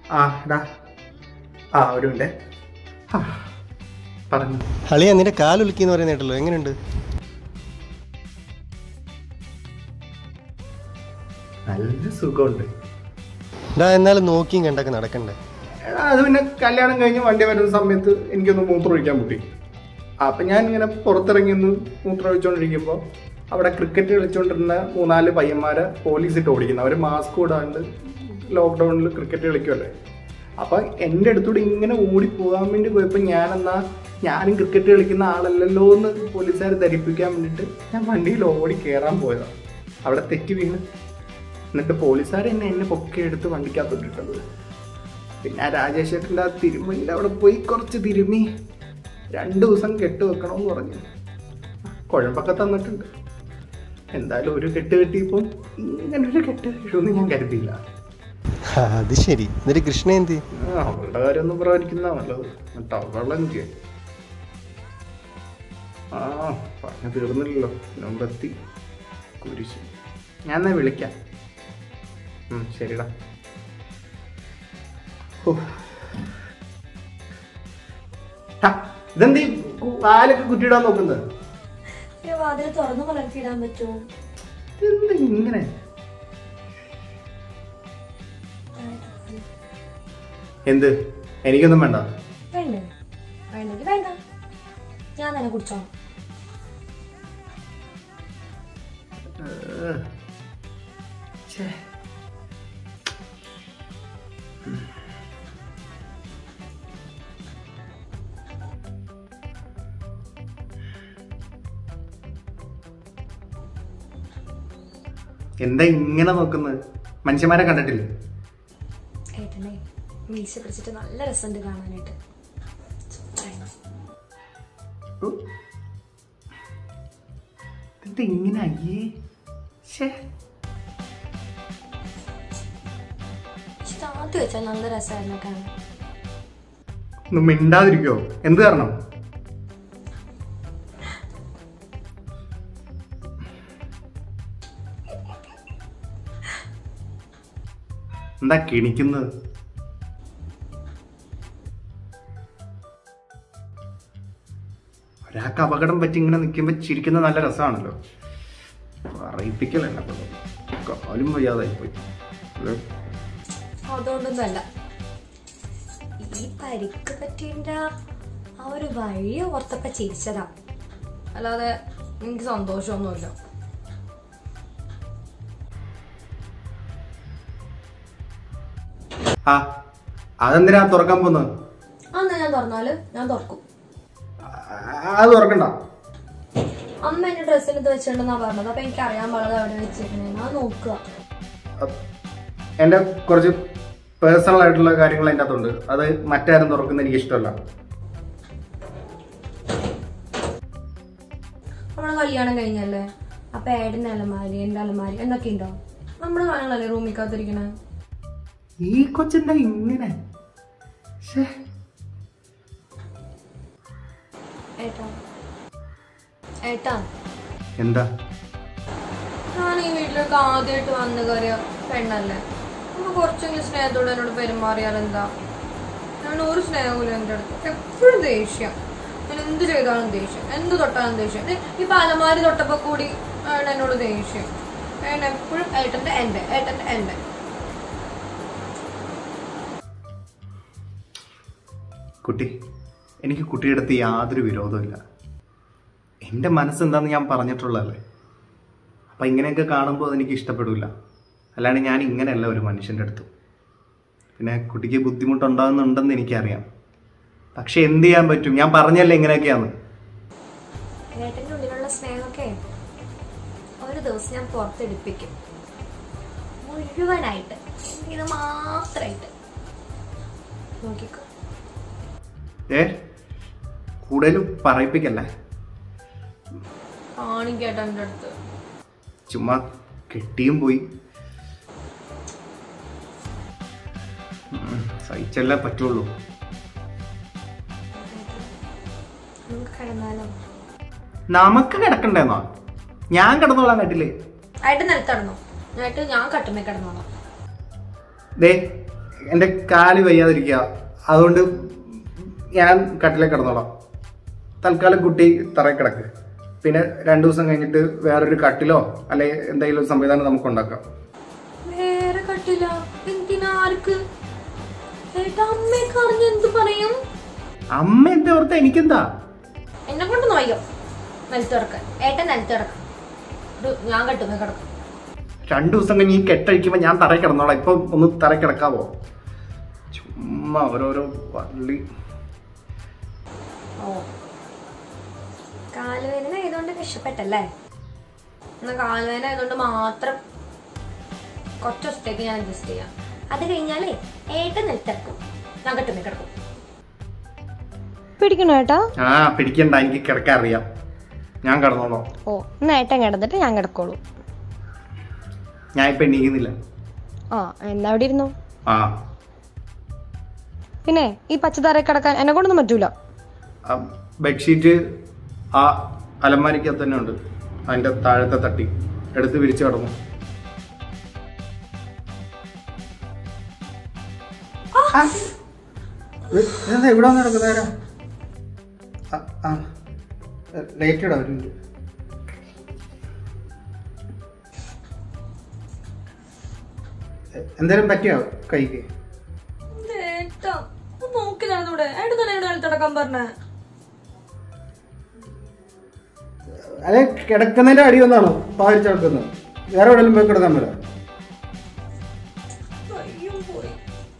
ആ ഡാ ആ ഒരു മിനിറ്റ് ആ, പറഞ്ഞു അളിയ നിന്റെ കാലൊലുക്കി എന്ന് പറയുന്ന കേട്ടല്ലോ എങ്ങനെയുണ്ട് നല്ല സുഖമുണ്ട് ഡാ എന്നാലും നോക്കിയും കണ്ടൊക്കെ നടക്കണ്ടേ എടാ, അത് പിന്നെ കല്യാണം കഴിഞ്ഞ് വണ്ടി വരുന്ന സമയത്ത് എനിക്കൊന്ന് മൂത്രം ഒഴിക്കാൻ മുട്ടി അപ്പം ഞാൻ ഇങ്ങനെ പുറത്തിറങ്ങി ഒന്ന് മൂത്രം ഒഴിച്ചുകൊണ്ടിരിക്കുമ്പോൾ അവിടെ ക്രിക്കറ്റ് കളിച്ചുകൊണ്ടിരുന്ന മൂന്നാല് പയ്യന്മാരെ പോലീസ് ഇട്ട് ഓടിക്കുന്നു അവർ മാസ്ക് ഇടാണ്ട് ലോക്ക്ഡൗണിൽ ക്രിക്കറ്റ് കളിക്കുമല്ലേ അപ്പം എൻ്റെ അടുത്തൂടെ ഇങ്ങനെ ഓടി പോകാൻ വേണ്ടി പോയപ്പോൾ ഞാനെന്നാ ഞാനും ക്രിക്കറ്റ് കളിക്കുന്ന ആളല്ലല്ലോ എന്ന് പോലീസുകാർ ധരിപ്പിക്കാൻ വേണ്ടിയിട്ട് ഞാൻ വണ്ടിയിൽ ഓടി കയറാൻ പോയതാണ് അവിടെ തെറ്റി വീണ് എന്നിട്ട് പോലീസുകാർ എന്നെ എന്നെ പൊക്കെ എടുത്ത് വണ്ടിക്കകത്തോട്ടിട്ടത് പിന്നെ ആ രാജേഷ് ചേട്ടൻ്റെ ആ തിരുമലിൻ്റെ അവിടെ പോയി കുറച്ച് തിരുമി രണ്ട് ദിവസം കെട്ട് വെക്കണമെന്ന് പറഞ്ഞു കുഴമ്പൊക്കെ തന്നിട്ടുണ്ട് എന്തായാലും ഒരു കെട്ട് കെട്ടിയപ്പോൾ ഇങ്ങനെ ഒരു കെട്ട് വീഴുമെന്ന് ഞാൻ കരുതിയില്ല ആ, അത് ശരി എന്നിട്ട് കൃഷ്ണ എന്തി ആ, അവളുടെ കാര്യമൊന്നും പ്രവചിക്കുന്ന നല്ലത് എന്നിട്ട് അവളെനിക്ക് ആ പറഞ്ഞു തീർന്നില്ലല്ലോ മുമ്പെത്തി കുരിശ് ഞാൻ എന്നാ വിളിക്കാം ഉം, ശരിടാ ഹോ. ടാ, ഇതെന്തീ കു- പാലൊക്കെ കുറ്റിയിടാൻ നോക്കുന്നത് ഈ വാതിൽ തുറന്നു വളർത്തിയിടാൻ പറ്റുമോ എന്താ ഇങ്ങനെ എന്ത് എനിക്കൊന്നും വേണ്ട വേണ്ടേ വേണ്ടെങ്കിൽ വേണ്ട ഞാൻ തന്നെ കുടിച്ചോളാം ഏഹ്. ഛേ. എന്താ ഇങ്ങനെ നോക്കുന്നത് മനുഷ്യന്മാരെ കണ്ടിട്ടില്ലേ ഏട്ടനെ മീശ പിടിച്ചിട്ട് നല്ല രസമുണ്ട് കാണാനായിട്ട് സൂപ്പറാണ്. ഓ. ഇതെന്താ ഇങ്ങനെ അയ്യേ ഛേ പക്ഷെ താത്തി വെച്ചാൽ നല്ല രസമായിരുന്നു കാണാൻ ഒന്ന് മിണ്ടാതിരിക്കോ എന്ത് കാരണം എന്താ കിണിക്കുന്നത് ഒരാൾക്ക് അപകടം പറ്റി ഇങ്ങനെ നിൽക്കുമ്പോൾ ചിരിക്കുന്നത് നല്ല രസമാണല്ലോ അറിയിപ്പിക്കലെന്നെ കാലും വയ്യാതായി പോയി അല്ലേ? അതുകൊണ്ടൊന്നുമല്ല ഈ പരിക്ക് പറ്റിയതിൻ്റെ ആ ഒരു വഴി ഓർത്തപ്പോ ചിരിച്ചതാ അല്ലാതെ എനിക്ക് സന്തോഷമൊന്നുമില്ല ആ അതെന്തിനാ തുറക്കാൻ പോകുന്നത് അന്ന് ഞാൻ തുറന്നാല് ഞാൻ തുറക്കും ആ, അത് തുറക്കണ്ട അമ്മ എന്റെ ഡ്രസ്സിൽ ഇത് വെച്ചിട്ടുണ്ടെന്നാ പറഞ്ഞത് അപ്പൊ എനിക്ക് അറിയാൻ പാടില്ല എവിടെ വെച്ചിരിക്കണേ ഞാൻ നോക്കുക എൻ്റെ കുറച്ച് പേഴ്സണൽ ആയിട്ടുള്ള കാര്യങ്ങൾ അതിൻ്റെ അകത്തുണ്ട് അത് മറ്റാരും തുറക്കുന്ന എനിക്ക് ഇഷ്ടമല്ല നമ്മളെ കല്യാണം കഴിഞ്ഞല്ലേ അപ്പൊ ഏടിന്റെ അലമാരി എന്റെ അലമാരി എന്നൊക്കെ ഉണ്ടോ നമ്മുടെ കാര്യങ്ങളല്ലേ റൂമിൽ കാത്തിരിക്കണേ ഈ കൊച്ചെന്താ ഇങ്ങനെ ശ്ശേ. ഏട്ടാ ഏട്ടാ എന്താ ഞാൻ ഈ വീട്ടിലേക്ക് ആദ്യമായിട്ട് വന്നു കയറിയ പെണ്ണല്ലേ അപ്പൊ കുറച്ചെങ്കിലും സ്നേഹത്തോടെ എന്നോട് പെരുമാറിയാൽ എന്താ ഞാൻ ഒരു സ്നേഹമില്ല എൻ്റെ അടുത്ത് എപ്പോഴും ദേഷ്യം ഞാൻ എന്ത് ചെയ്താലും ദേഷ്യം എന്ത് തൊട്ടാലും ദേഷ്യം ദേ, ഇപ്പൊ അലമാരി തൊട്ടപ്പോ കൂടി ആണ് എന്നോട് ദേഷ്യം ഏട്ടൻ എപ്പോഴും ഏട്ടന്റെ എന്റെ ഏട്ടന്റെ എന്റെ കുട്ടി എനിക്ക് കുട്ടിയുടെ അടുത്ത് യാതൊരു വിരോധമില്ല എൻ്റെ മനസ്സെന്താന്ന് ഞാൻ പറഞ്ഞിട്ടുള്ളതല്ലേ അപ്പം ഇങ്ങനെയൊക്കെ കാണുമ്പോൾ അതെനിക്ക് ഇഷ്ടപ്പെടില്ല അല്ലാണ്ട് ഞാൻ ഇങ്ങനെയല്ല ഒരു മനുഷ്യൻ്റെ അടുത്ത് പിന്നെ കുട്ടിക്ക് ബുദ്ധിമുട്ടുണ്ടാകുന്നുണ്ടെന്ന് എനിക്കറിയാം പക്ഷെ എന്ത് ചെയ്യാൻ പറ്റും ഞാൻ പറഞ്ഞല്ലേ ഇങ്ങനെയൊക്കെയാണ് ഏട്ടന്റെ ഉള്ളിലുള്ള സ്നേഹമൊക്കെ ഒരു ദിവസം ഞാൻ പുറത്തെടുപ്പിക്കും മുഴുവനായിട്ട് ഇത് മാത്രമായിട്ട് നോക്കിക്കോ ഏ കൂടുതലും പറയിപ്പിക്കല്ലേ കാണിക്കേട്ട എൻ്റെ അടുത്ത് ചുമ്മാ കെട്ടിയും പോയി ഉം, സഹിച്ചല്ലേ പറ്റുള്ളൂ നമുക്ക് കിടന്നാലോ നമുക്ക് കിടക്കണ്ടേന്നോ ഞാൻ കിടന്നോളാൻ കട്ടില്ലേ ആയിട്ട് നിലത്തടണോ ആയിട്ട് ഞാൻ കട്ടുമേ കിടന്നോളാം ദേ എൻ്റെ കാല് വയ്യാതിരിക്കുക അതുകൊണ്ട് ഞാൻ കട്ടിലേക്ക് കിടന്നോളാം തൽക്കാലം കുട്ടി തറയിൽ കിടക്ക് പിന്നെ രണ്ടു ദിവസം കഴിഞ്ഞിട്ട് വേറൊരു കട്ടിലോ അല്ലെ എന്തെങ്കിലും ഒരു സംവിധാനം നമുക്ക് ഉണ്ടാക്കാം വേറെ കട്ടില്ല എന്തിനാ ആർക്ക് ഏട്ടാ അമ്മയൊക്കെ അറിഞ്ഞ് എന്ത് പറയും അമ്മ എന്താ ഓർത്ത എനിക്കെന്താ എന്നെ കൊണ്ട് നോയോ നിലത്ത് കിടക്കാൻ ഏട്ടൻ നിലത്ത് കിടക്കാം ഇത് ഞാൻ കെട്ടുമേ കിടക്കും രണ്ടു ദിവസം കഴിഞ്ഞ് ഈ കെട്ടഴിക്കുമ്പോൾ ഞാൻ തറയിൽ കിടന്നോളാം ഇപ്പൊ ഒന്ന് തറയിൽ കിടക്കാവോ ചുമ്മാ ഓരോരോ പള്ളി ഓ കാലുവേദന ആയതുകൊണ്ട് രക്ഷപ്പെട്ടല്ലേ എന്നാ കാലുവേദന ആയതുകൊണ്ട് മാത്രം കുറച്ച് ദിവസത്തേക്ക് ഞാൻ അഡ്ജസ്റ്റ് ചെയ്യാം അത് കഴിഞ്ഞാലേ ഏട്ടൻ നിലത്തിറക്കും ഞാൻ കെട്ടുമേ കിടക്കും പിടിക്കണോ ഏട്ടാ ആ പിടിക്കണ്ട എനിക്ക് കിടക്കാൻ അറിയാം ഞാൻ കിടന്നോളാം ഓ എന്നാ ഏട്ടൻ കിടന്നിട്ട് ഞാൻ കിടക്കോളൂ ഞാൻ ഇപ്പൊ എണീക്കുന്നില്ല ആ എന്നാ അവിടെ ഇരുന്നു ആ പിന്നെ ഈ പച്ചതറയിൽ കിടക്കാൻ എന്നെ കൊണ്ടൊന്നും പറ്റൂല ആ ബെഡ്ഷീറ്റ് ആ അലമാരിക്കകത്ത് തന്നെ ഉണ്ട് അതിന്റെ താഴത്തെ തട്ടി എടുത്ത് വിരിച്ചു കിടന്നു ആ. ഇത് ഇതെന്താ ഇവിടെ വന്ന് കിടക്കുന്നേരാ ആ ലൈറ്റ് ഇടാ ഒരു minute. എ- എന്തേലും പറ്റിയോ കൈക്ക് ഏട്ടാ നോക്കി നടന്നൂടെ ഏട്ടൻ തന്നെ നിലത്തിടക്കാൻ പറഞ്ഞേ അതെ കിടക്കുന്നതിന്റെ അടി ഒന്നാണോ പാരിച്ച് കിടക്കുന്നത് വേറെ എവിടെയെങ്കിലും പോയി കിടക്കാൻ പറ്റാ അയ്യോ പോയി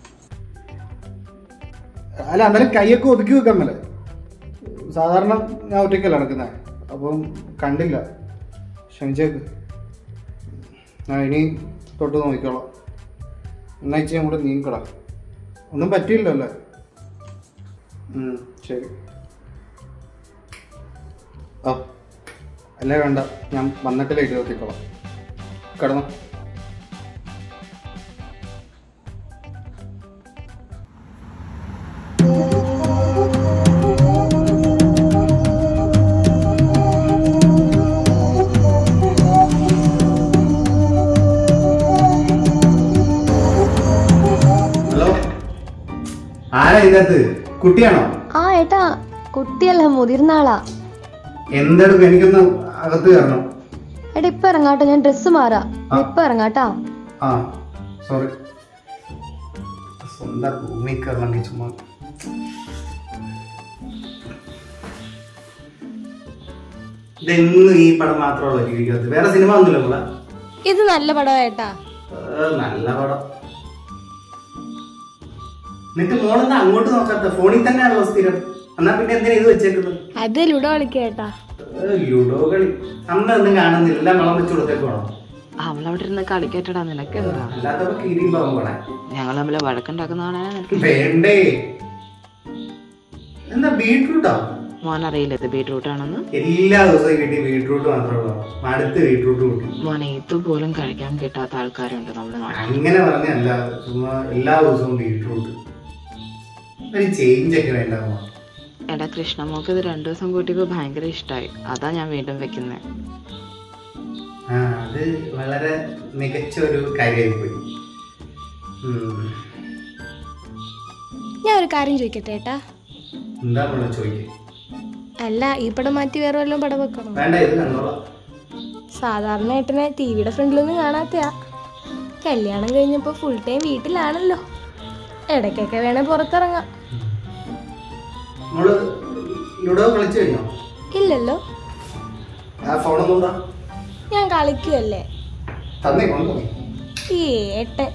അല്ല അന്നേരം കൈയൊക്കെ ഒതുക്കി വെക്കാൻ മേലെ സാധാരണ ഞാൻ ഒറ്റയ്ക്കല്ല നടക്കുന്നത് അപ്പം കണ്ടില്ല ക്ഷമിച്ചേക്ക് ആ ഇനി തൊട്ട് നോക്കിക്കോളാം എന്നാ ഇച്ചിരി അങ്ങോട്ട് നീങ്ങിക്കടാ ഒന്നും പറ്റിയില്ലോ അല്ലേ ഉം, ശരി ആ അല്ലേ വേണ്ട ഞാൻ വന്നിട്ട് ലൈറ്റ് നോക്കിക്കോളാം കിടന്നു ഹലോ ആരാ ഇതിനകത്ത് കുട്ടിയാണോ ആ ഏട്ടാ കുട്ടിയല്ല മുതിർന്ന ആളാ എന്തെടുക്കും എനിക്കൊന്ന് അകത്ത് കയറണം ഏട്ടാ ഇപ്പൊ ഇറങ്ങാട്ടോ ഞാൻ ഡ്രസ്സ് മാറാ ഇപ്പൊ ഇറങ്ങാട്ടാ ആ സോറി സ്വന്തം ഭൂമി കയറണമെങ്കിൽ ചുമ്മാ ഇതെന്നും ഈ പടം മാത്രമുള്ള ജീവിക്കകത്ത് വേറെ സിനിമ ഒന്നുമില്ല നമ്മളെ ഇത് നല്ല പടമാ ഏട്ടാ നല്ല പടം എന്നിട്ട് മോളെന്താ അങ്ങോട്ട് നോക്കാത്ത ഫോണിൽ തന്നെയാണല്ലോ സ്ഥിരം എന്നാ പിന്നെ എന്തിനാ ഇത് വെച്ചേക്കുന്നത് അത് ലുഡോ കളിക്കേട്ടാ ഏ, ലുഡോ കളി അമ്മ ഒന്നും കാണുന്നില്ല എല്ലാം വളം വെച്ച് കൊടുത്തേക്കുവാണോ അവളവിടെ ഇരുന്ന് കളിക്കട്ടടാ നിനക്ക് എന്താ അല്ലാത്തപ്പോ കീരിയുമ്പോ പോണേ ഞങ്ങൾ തമ്മിൽ വഴക്കുണ്ടാക്കുന്നതാണ് നിനക്ക് വേണ്ടേ എന്താ ബീട്രൂട്ടോ മോൻ അറിയില്ല ഇത് ബീട്രൂട്ട് ആണെന്ന് എല്ലാ ദിവസവും കിട്ടി ബീട്രൂട്ട് മാത്രമേ ഉള്ളൂ അടുത്ത് ബീട്രൂട്ട് കൂട്ടി മോനെ ഇതുപോലും കഴിക്കാൻ കിട്ടാത്ത ആൾക്കാരുണ്ട് നമ്മുടെ നാട്ടിൽ അങ്ങനെ പറഞ്ഞല്ല ചുമ്മാ എല്ലാ ദിവസവും ബീട്രൂട്ട് ഒരു ചേഞ്ച് ഒക്കെ വേണ്ട എടാ കൃഷ്ണമോക്ക് ഇത് രണ്ടു ദിവസം കൂട്ടിയപ്പോ ഭയങ്കര ഇഷ്ടമായി അതാ ഞാൻ വീണ്ടും വെക്കുന്നത് ആ അത് വളരെ മികച്ച ഒരു കാര്യമായി പോയി ഉം. ഞാൻ ഒരു കാര്യം ചോദിക്കട്ടെ ഏട്ടാ എന്താ മോളെ ചോദിക്കുക അല്ല ഈ പടം മാറ്റി വേറെ വല്ലതും പടം വെക്കണം വേണ്ട ഇത് കണ്ടോളാം സാധാരണ ഏട്ടനെ ടി വിയുടെ ഫ്രണ്ടിലൊന്നും കാണാത്തയാ കല്യാണം കഴിഞ്ഞപ്പോൾ ഫുൾ ടൈം വീട്ടിലാണല്ലോ ഇടയ്ക്കൊക്കെ വേണേ പുറത്തിറങ്ങാം മോള് ലുഡോ കളിച്ചു കഴിഞ്ഞോ ഇല്ലല്ലോ ആ ഫോണൊന്നും എന്താ ഞാൻ കളിക്കുമല്ലേ തന്നേ കൊണ്ടുപോയി ഈ ഏട്ടൻ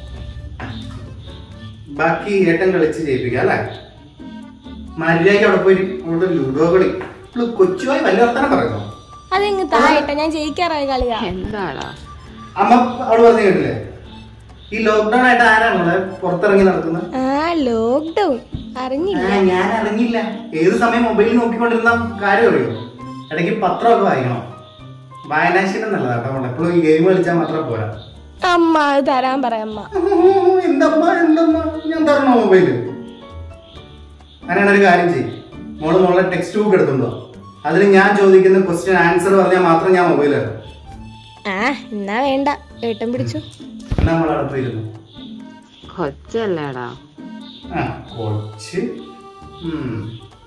ബാക്കി ഏട്ടൻ കളിച്ച് ജയിപ്പിക്കാം അല്ലേ മര്യാദയ്ക്ക് അവിടെ പോയി അവിടെ ലുഡോ കളി ഇവള് കൊച്ചുമായി വലിയ വർത്തനം പറയുന്നു അതെങ്ങ് താ ഏട്ടൻ ഞാൻ ജയിക്കാറായ കളിയാ എന്താടാ അമ്മ അവിടെ പറഞ്ഞു കേട്ടില്ലേ ഈ ലോക്ക്ഡൌൺ ആയിട്ട് ആരാണ് ഇവിടെ പുറത്തിറങ്ങി നടക്കുന്നത് ആ ലോക്ക്ഡൗൺ അറിഞ്ഞില്ല ആ, ഞാൻ അറിഞ്ഞില്ല ഏത് സമയം മൊബൈലിൽ നോക്കിക്കൊണ്ടിരുന്ന കാര്യം അറിയോ ഇടയ്ക്ക് പത്രമൊക്കെ വായിക്കണം വായനാശീലം നല്ലതാ കേട്ടോ എപ്പോഴും ഈ ഗെയിം കളിച്ചാൽ മാത്രം പോരാ അമ്മ അത് തരാൻ പറയാം അമ്മ ഓ, എന്തമ്മ എന്തമ്മ ഞാൻ തരണോ മൊബൈല് അങ്ങനെയാണ് ഒരു കാര്യം ചെയ്യും മോള് മോളെ ടെക്സ്റ്റ് ബുക്ക് എടുത്തുണ്ടോ അതിൽ ഞാൻ ചോദിക്കുന്ന ക്വസ്റ്റ്യൻ ആൻസർ പറഞ്ഞാൽ മാത്രം ഞാൻ മൊബൈൽ തരാം ആ എന്നാ വേണ്ട ഏട്ടൻ പിടിച്ചു നമ്മൾ അടുത്ത് ഇരുന്നു കൊച്ചല്ലേടാ ആ കൊച്ച് ഉം.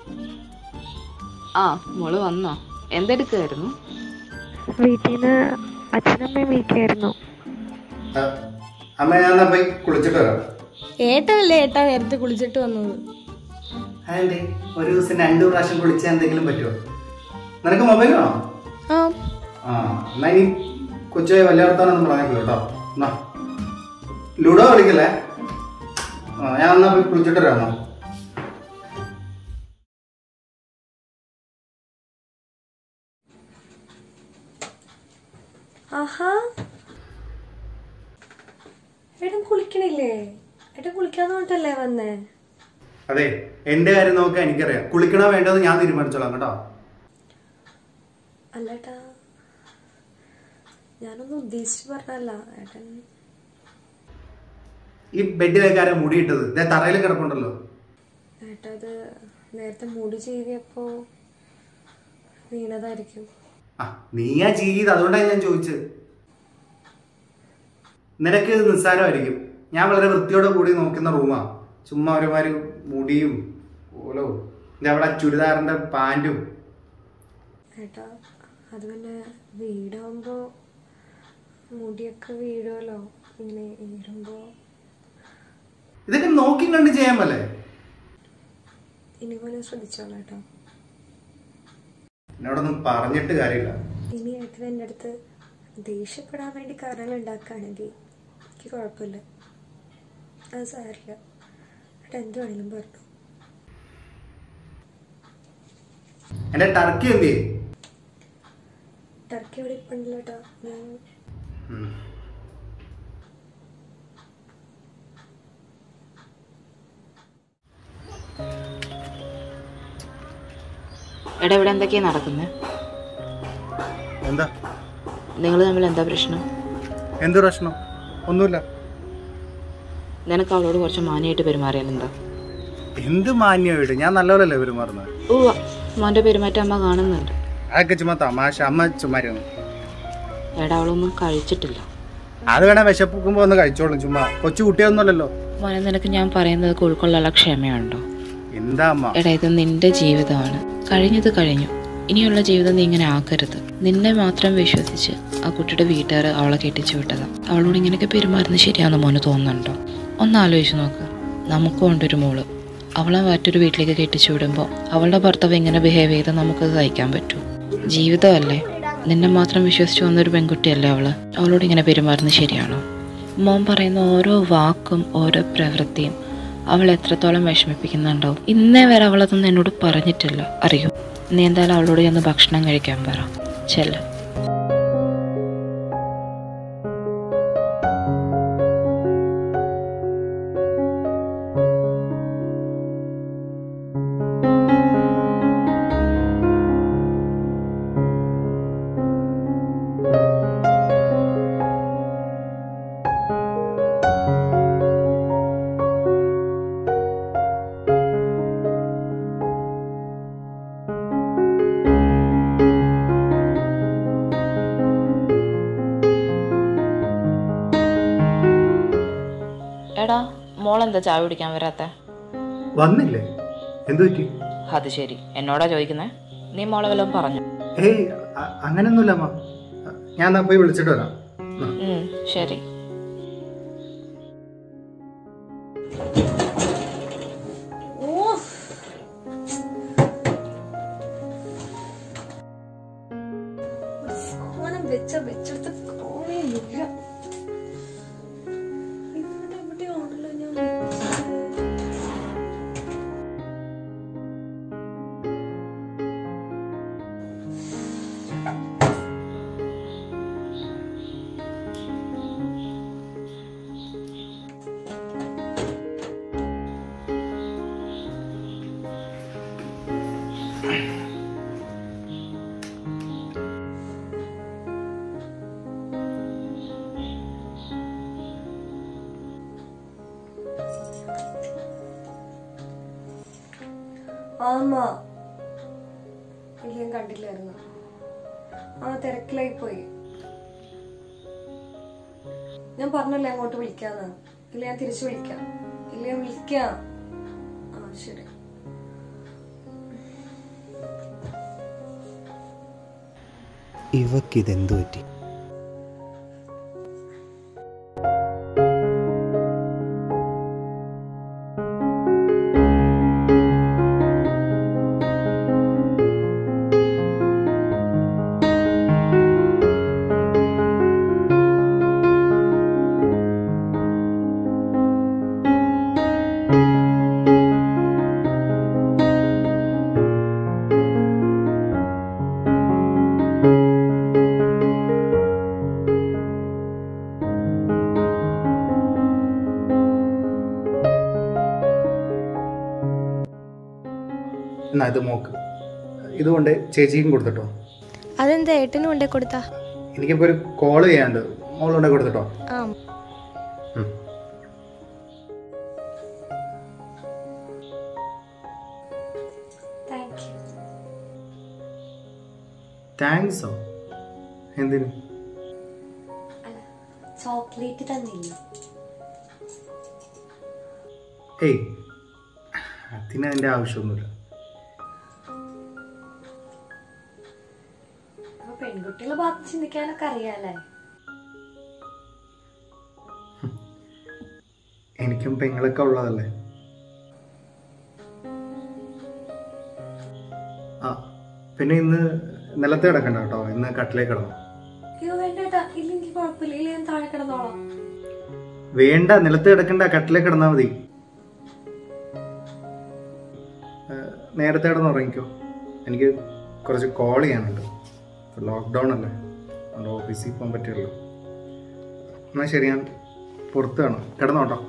ആ മോള് വന്നോ എന്തെടുക്കായിരുന്നു വീട്ടിൽ നിന്ന് അച്ഛനമ്മയും വീട്ടിലായിരുന്നു ആ, അമ്മ ഞാൻ എന്നാ പോയി കുളിച്ചിട്ട് വരാം ഏട്ടനല്ലേ ഏട്ടാ നേരത്തെ കുളിച്ചിട്ട് വന്നത് അതെ ഒരു ദിവസം രണ്ടു പ്രാവശ്യം കുളിച്ചാൽ എന്തെങ്കിലും പറ്റുമോ നിനക്ക് മൊബൈൽ വേണോ ആ ആ എന്നാ ഇനി കൊച്ചുപോയി വല്യാർത്താനൊന്നും പറഞ്ഞിട്ടില്ല കേട്ടോ എന്നാ ലുഡോ കളിക്കല്ലേ ആ ഞാൻ എന്നാ പോയി കുളിച്ചിട്ട് വരാമോ ആഹാ ഏട്ടൻ കുളിക്കണില്ലേ ഏട്ടൻ കുളിക്കാന്ന് പറഞ്ഞിട്ടല്ലേ വന്നേ അതെ എന്റെ കാര്യം നോക്കാൻ എനിക്കറിയാം കുളിക്കണോ വേണ്ടത് ഞാൻ തീരുമാനിച്ചോളാം കേട്ടോ അല്ലേട്ടാ ഞാനൊന്നും ഉദ്ദേശിച്ച് പറഞ്ഞല്ല ഏട്ടൻ ഈ ബെഡിലേക്ക് ആരാ മുടിയിട്ടത് ഇതേ തറയിൽ കിടപ്പുണ്ടല്ലോ ഏട്ടാ ഇത് നേരത്തെ മുടി ചെയ്തപ്പോ വീണതായിരിക്കും ആ നീയാ ചെയ്ത് അതുകൊണ്ടാണ് ഞാൻ ചോദിച്ചത് നിനക്ക് ഇത് നിസ്സാരമായിരിക്കും ഞാൻ വളരെ വൃത്തിയോടെ കൂടി നോക്കുന്ന റൂമാ ചുമ്മാ ഒരുമാതിരി മുടിയും ഓലോ ഇന്റെ അവിടെ ചുരിദാറിന്റെ പാൻറ്റും ഏട്ടാ അത് പിന്നെ വീടാകുമ്പോ മുടിയൊക്കെ വീഴുമല്ലോ ഇങ്ങനെ വീഴുമ്പോ ഇതൊക്കെ നോക്കി കണ്ട് ചെയ്യാൻ പറ്റേ ഇനി പോലെ ശ്രദ്ധിച്ചോളാം ഏട്ടാ എന്നോടൊന്നും പറഞ്ഞിട്ട് കാര്യമില്ല ഇനി ഏട്ടൻ എൻ്റെ അടുത്ത് ദേഷ്യപ്പെടാൻ വേണ്ടി കാരണങ്ങൾ ഉണ്ടാക്കുകയാണെങ്കിൽ എനിക്ക് കുഴപ്പമില്ല അത് സാരില്ല ഏട്ടാ എന്ത് വേണേലും പറഞ്ഞു എന്റെ ടർക്കി എന്ത് ചെയ്യും ടർക്കി എവിടെ ഇപ്പം ഉണ്ടല്ലോ ഏട്ടാ ഞാൻ എടാ ഇവിടെ എന്തൊക്കെയാ നടക്കുന്നത് എന്താ നിങ്ങൾ തമ്മിൽ എന്താ പ്രശ്നം എന്ത് പ്രശ്നം ഒന്നുമില്ല നിനക്ക് അവളോട് കുറച്ച് മാന്യമായിട്ട് പെരുമാറിയാൽ എന്താ എന്ത് മാന്യമായിട്ട് ഞാൻ നല്ലപോലല്ലേ പെരുമാറുന്നത് ഓ മോൻ്റെ പെരുമാറ്റം അമ്മ കാണുന്നുണ്ട് അതൊക്കെ ചുമ്മാ തമാശ അമ്മ ചുമ്മാരുന്നു എടാ അവളൊന്നും കഴിച്ചിട്ടില്ല അത് വേണേ വിശപ്പുക്കുമ്പോ ഒന്ന് കഴിച്ചോളും ചുമ്മാ കൊച്ചു കുട്ടിയൊന്നുമല്ലല്ലോ മോനെ നിനക്ക് ഞാൻ പറയുന്നത് ഉൾക്കൊള്ളാനുള്ള ക്ഷമയുണ്ടോ എന്താ അമ്മ എടാ ഇത് നിന്റെ ജീവിതമാണ് കഴിഞ്ഞത് കഴിഞ്ഞു ഇനിയുള്ള ജീവിതം നീ ഇങ്ങനെ ആക്കരുത് നിന്നെ മാത്രം വിശ്വസിച്ച് ആ കുട്ടിയുടെ വീട്ടുകാർ അവളെ കെട്ടിച്ചു വിട്ടതാ അവളോട് ഇങ്ങനെയൊക്കെ പെരുമാറുന്നത് ശരിയാണെന്ന് മോന് തോന്നുന്നുണ്ടോ ഒന്ന് ആലോചിച്ച് നോക്ക് നമുക്കും ഉണ്ടൊരു മോള് അവളെ മറ്റൊരു വീട്ടിലേക്ക് കെട്ടിച്ചു വിടുമ്പോൾ അവളുടെ ഭർത്താവ് ഇങ്ങനെ ബിഹേവ് ചെയ്താൽ നമുക്കത് സഹിക്കാൻ പറ്റൂ ജീവിതമല്ലേ നിന്നെ മാത്രം വിശ്വസിച്ച് വന്നൊരു പെൺകുട്ടിയല്ലേ അവള് അവളോട് ഇങ്ങനെ പെരുമാറുന്നത് ശരിയാണോ മോൻ പറയുന്ന ഓരോ വാക്കും ഓരോ പ്രവൃത്തിയും അവൾ എത്രത്തോളം വിഷമിപ്പിക്കുന്നുണ്ടാവും ഇന്നേ വരെ അവളതൊന്നും എന്നോട് പറഞ്ഞിട്ടില്ല അറിയോ നീ എന്തായാലും അവളോട് ചെന്ന് ഭക്ഷണം കഴിക്കാൻ പറ ചെല്ല എടാ മോളെന്താ ചായ കുടിക്കാൻ വരാത്ത വന്നില്ലേ എന്തു പറ്റി അത് ശരി എന്നോടാ ചോദിക്കുന്നേ നീ മോളെ വല്ലതും പറഞ്ഞു ഏയ് അ- അങ്ങനെയൊന്നുമില്ല അമ്മ ഞാൻ എന്നാ പോയി വിളിച്ചിട്ട് വരാം ആ. ഉം, ശരി സാധനം വെച്ച വെച്ചെടുത്ത് കാണുന്നില്ല ഇവിടെ എവിടെയാണല്ലോ ഞാൻ വെച്ചത്. ആമാ ഇല്ല ഞാൻ കണ്ടില്ലായിരുന്നു ആ തിരക്കിലായി പോയി ഞാൻ പറഞ്ഞല്ലേ അങ്ങോട്ട് വിളിക്കാന്ന് ഇല്ല ഞാൻ തിരിച്ചു വിളിക്കാം ഇല്ല ഞാൻ വിളിക്കാം ആ ശരി ഇവക്കിതെന്തു പറ്റി എന്നാ ഇത് മോക്ക് ഇതുകൊണ്ട് ചേച്ചിക്കും കൊടുത്തിട്ടോ അതെന്താ ഏട്ടനും കൊണ്ടേ കൊടുത്താ എനിക്കിപ്പോൾ ഒരു കോൾ ചെയ്യാണ്ട് മോളുണ്ടെ കൊടുത്തിട്ടോ ആ ഉം. താങ്ക് യു താങ്ക്സോ എന്തിന് അല്ല ചോക്ലേറ്റ് തന്നില്ല ഏയ് അതിന് അതിൻ്റെ ആവശ്യമൊന്നുമില്ല അപ്പൊ പെൺകുട്ടികളെ ഭാഗത്ത് ചിന്തിക്കാനൊക്കെ അറിയാലേ എനിക്കും പെങ്ങളൊക്കെ ഉള്ളതല്ലേ ആ പിന്നെ ഇന്ന് നിലത്ത് കിടക്കണ്ട കേട്ടോ ഇന്ന് കട്ടിലേക്ക് കിടന്നു അയ്യോ വേണ്ട ഏട്ടാ ഇല്ലെങ്കിൽ കുഴപ്പമില്ല ഇല്ല ഞാൻ താഴെ കിടന്നോളാം വേണ്ട നിലത്ത് കിടക്കണ്ട കട്ടിലേക്ക് കിടന്നാൽ മതി ഏ, നേരത്തെ കിടന്ന് ഉറങ്ങിക്കോ എനിക്ക് കുറച്ച് കോൾ ചെയ്യാനുണ്ട് ലോക്ക്ഡൗൺ അല്ലേ അതുകൊണ്ട് ഓഫീസിൽ പോകാൻ പറ്റുള്ളൂ എന്നാൽ ശരി ഞാൻ പുറത്ത് കാണാം കിടന്നോട്ടോ